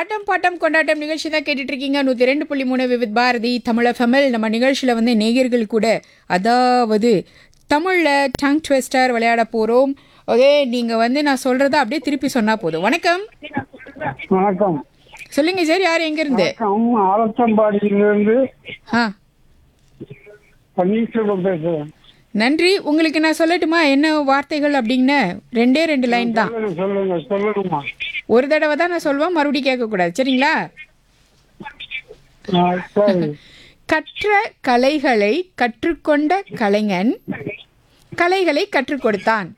ஆட்டம் bottom கொண்டாட்டம் நிகழ்ச்சி தான் கேட்டுட்டு இருக்கீங்க நூற்றி ரெண்டு புள்ளி மூணு விவித் பாரதி தமிழ் எஃப்எம்எல் நம்ம நிகழ்ச்சியில் வந்து நேயர்கள் கூட அதாவது தமிழில் டங் ட்விஸ்டர் விளையாட போகிறோம் ஓகே நீங்கள் வந்து நான் சொல்கிறத அப்படியே திருப்பி சொன்னால் போதும் வணக்கம் வணக்கம் சொல்லுங்க சார் யார் எங்கேருந்து வணக்கம் ஆலத்தம்பாடியிலிருந்து ஆ பன்னீர்செல்வம் பேசுறேன் நன்றி உங்களுக்கு நான் சொல்லட்டுமா என்ன வார்த்தைகள் அப்படின்னு ரெண்டே ரெண்டு லைன் தான் சொல்லுங்க சொல்லுங்க சொல்லுங்கம்மா ஒரு தடவை தான் நான் சொல்வேன் மறுபடியும் கேட்கக்கூடாது சரிங்களா ஆ, சரி கற்ற கலைகளை கற்றுக்கொண்ட கலைஞன் கலைகளை கற்றுக் கொடுத்தான்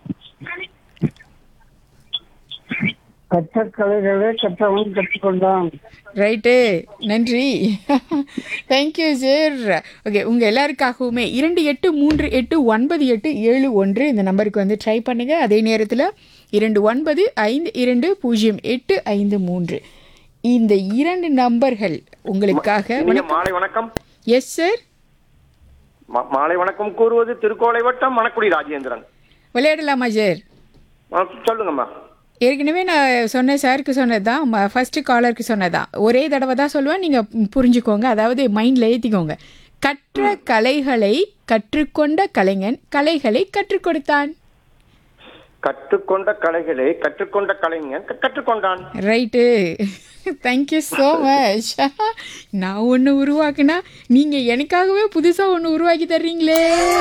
கற்ற கலைகளை கற்றவன் கற்றுக்கொண்டான் ரைட்டு நன்றி தேங்க்யூ சார் ஓகே உங்கள் எல்லாருக்காகவுமே இரண்டு எட்டு மூன்று எட்டு ஒன்பது எட்டு ஏழு ஒன்று இந்த நம்பருக்கு வந்து ட்ரை பண்ணுங்க அதே நேரத்தில் இரண்டு ஒன்பது ஐந்து இரண்டு பூஜ்ஜியம் எட்டு ஐந்து மூன்று இந்த இரண்டு நம்பர்கள் உங்களுக்காக இனிய மாலை வணக்கம் எஸ் சார் மா- மாலை வணக்கம் கூறுவது திருக்கோளை வட்டம் மணக்குடி ராஜேந்திரன் விளையாடலாமா சார் ஆ, சொல்லுங்கம்மா ஏற்கனவே நான் சொன்ன சாருக்கு சொன்னது தான் ஃபர்ஸ்ட் காலருக்கு சொன்னது தான் ஒரே தடவை தான் சொல்லுவேன் நீங்கள் புரிஞ்சுக்கோங்க அதாவது மைண்டில் ஏற்றிக்கோங்க கற்ற கலைகளை கற்றுக்கொண்ட கலைஞன் கலைகளை கற்றுக் கொடுத்தான் கற்றுக்கொண்ட கலைகளை கற்றுக்கொண்ட கலைஞன் க- கற்றுக்கொண்டான் ரைட்டு தேங்க்யூ ஸோ மச் நான் ஒன்று உருவாக்குனா நீங்கள் எனக்காகவே புதுசாக ஒன்று உருவாக்கி தர்றீங்களே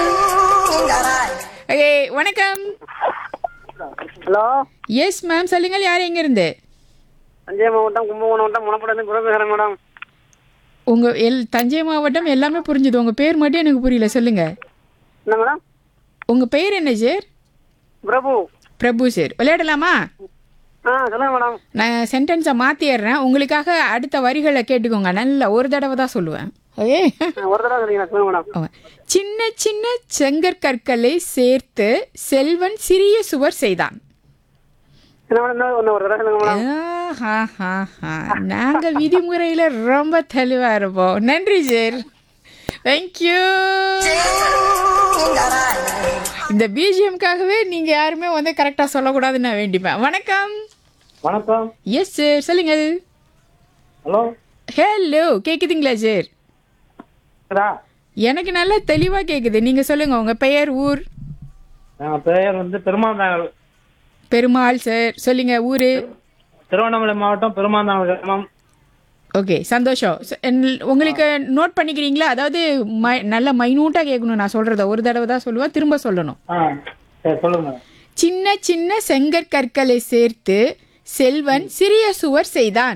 ஓகே வணக்கம் ஹலோ எஸ் மேம் சொல்லுங்கள் யார் எங்கேருந்து தஞ்சை மாவட்டம் கும்பகோணம் வட்டம் முனப்படம் குரு பேசுகிறேன் மேடம் உங்கள் எல் தஞ்சை மாவட்டம் எல்லாமே புரிஞ்சுது உங்கள் பேர் மட்டும் எனக்கு புரியல சொல்லுங்கள் என்ன மேடம் உங்கள் பெயர் என்ன சார் பிரபு பிரபு சார் விளையாடலாமா ஆ சொல்லுங்க மேடம் நான் சென்டென்ஸை மாற்றிடுறேன் உங்களுக்காக அடுத்த வரிகளை கேட்டுக்கோங்க நல்லா ஒரு தடவை தான் சொல்லுவேன் ஓகே ஆ, ஒரு தடவை சொல்லுங்க சொல்லுங்க மேடம் ஆமா. சின்ன சின்ன செங்கற்கற்களை சேர்த்து செல்வன் சிறிய சுவர் செய்தான் என்ன மேடம் இன்னும் ஒன்று ஒரு தடவை சொல்லுங்க மேடம் ஆஹாஹாஹா. நாங்க விதிமுறையில ரொம்ப தெளிவா இருப்போம் நன்றி சார் தேங்க்யூ இந்த பிஜிஎம்காகவே நீங்க யாருமே வந்து கரெக்டா சொல்லக்கூடாதுன்னு நான் வேண்டிப்பேன் வணக்கம் வணக்கம் எஸ் சார் சொல்லுங்க ஹலோ ஹலோ கேக்குதுங்களா சார் சாரா எனக்கு நல்லா தெளிவா கேக்குது நீங்க சொல்லுங்க உங்க பெயர் ஊர் என் பெயர் வந்து பெருமாந்தாங்கல் பெருமாள் சார் சொல்லுங்க ஊரு திருவண்ணாமலை மாவட்டம் பெருமாந்தாங்கல் கிராமம் ஓகே சந்தோஷம் ச- என்- உங்களுக்கு நோட் பண்ணிக்கிறீங்களா அதாவது மை நல்ல மைனூட்டாக கேட்கணும் நான் சொல்கிறத ஒரு தடவை தான் சொல்லுவேன் திரும்ப சொல்லணும் ஆ சரி சொல்லுங்க சின்ன சின்ன செங்கற்கற்களை சேர்த்து செல்வன் சிறிய சுவர் செய்தான்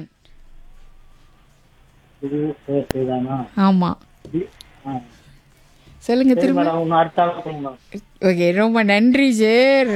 இது சரி, சரிதானா ஆமாம் ஆ சொல்லுங்க சரி திரும்ப மேடம் உங்க அடுத்த ஆள் சொல்லுங்க ஓகே ரொம்ப நன்றி சார்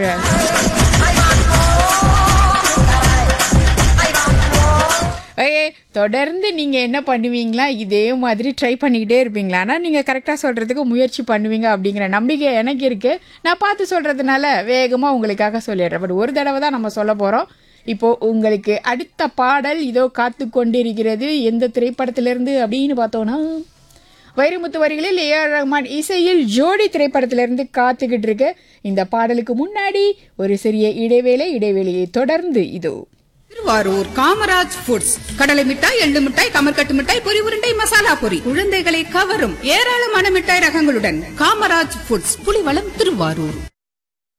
ஓகே தொடர்ந்து நீங்கள் என்ன பண்ணுவீங்களா இதே மாதிரி ட்ரை பண்ணிக்கிட்டே இருப்பீங்களா ஆனால் நீங்கள் கரெக்டாக சொல்கிறதுக்கு முயற்சி பண்ணுவீங்க அப்படிங்கிற நம்பிக்கை எனக்கு இருக்குது நான் பார்த்து சொல்கிறதுனால வேகமாக உங்களுக்காக சொல்லிடுறேன் பட் ஒரு தடவை தான் நம்ம சொல்ல போகிறோம் இப்போது உங்களுக்கு அடுத்த பாடல் இதோ காத்து கொண்டிருக்கிறது எந்த திரைப்படத்திலிருந்து அப்படின்னு பார்த்தோன்னா வைரமுத்து வரிகளில் ஏஆர் ரஹ்மான் இசையில் ஜோடி திரைப்படத்திலிருந்து காத்துக்கிட்டு இருக்கு இந்த பாடலுக்கு முன்னாடி ஒரு சிறிய இடைவேளை இடைவேளையை தொடர்ந்து இதோ திருவாரூர் காமராஜ் ஃபுட்ஸ் கடலை மிட்டாய் எள்ளு மிட்டாய் கமர்கட்டு மிட்டாய் பொரி உருண்டை மசாலா பொரி குழந்தைகளை கவரும் ஏராளமான மிட்டாய் ரகங்களுடன் காமராஜ் ஃபுட்ஸ் புலிவளம் திருவாரூர்